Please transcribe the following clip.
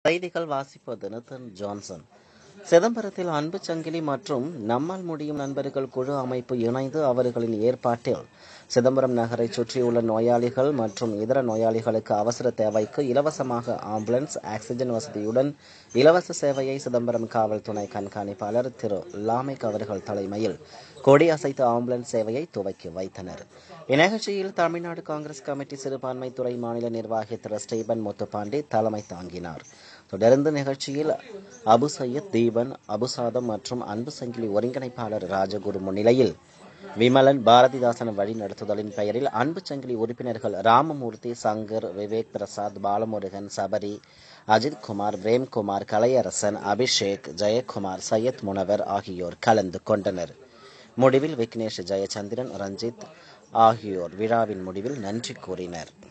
செய்திகள் வாசிப்பது நிதன் ஜான்சன் சிதம்பரத்தில் அன்பு சங்கிலி மற்றும் நம்மால் முடியும் நண்பர்கள் குழு அமைப்பு இணைந்து அவர்களின் ஏற்பாட்டில் சிதம்பரம் நகரை சுற்றியுள்ள நோயாளிகள் மற்றும் இதர நோயாளிகளுக்கு அவசர தேவைக்கு இலவசமாக ஆம்புலன்ஸ் ஆக்சிஜன் வசதியுடன் இலவச சேவையை சிதம்பரம் காவல் துணை கண்காணிப்பாளர் திரு லாமிக் அவர்கள் தலைமையில் கொடி அசைத்து ஆம்புலன்ஸ் சேவையை துவக்கி வைத்தனர் இந்நிகழ்ச்சியில் தமிழ்நாடு காங்கிரஸ் கமிட்டி சிறுபான்மைத்துறை மாநில நிர்வாகி திரு ஸ்டீபன் முத்துப்பாண்டி தலைமை தாங்கினார் தொடர்ந்து நிகழ்ச்சியில் அபு சையத் தீபன் அபுசாதம் மற்றும் அன்பு சங்கிலி ஒருங்கிணைப்பாளர் ராஜகுரு முன்னிலையில் விமலன் பாரதிதாசன் வழி நடத்துதலின் பெயரில் அன்பு சங்கிலி உறுப்பினர்கள் ராமமூர்த்தி சங்கர் விவேக் பிரசாத் பாலமுருகன் சபரி அஜித் குமார் பிரேம்குமார் கலையரசன் அபிஷேக் ஜெயக்குமார் சையத் முனவர் ஆகியோர் கலந்து கொண்டனர் முடிவில் விக்னேஷ் ஜெயச்சந்திரன் ரஞ்சித் ஆகியோர் விழாவின் முடிவில் நன்றி கூறினர்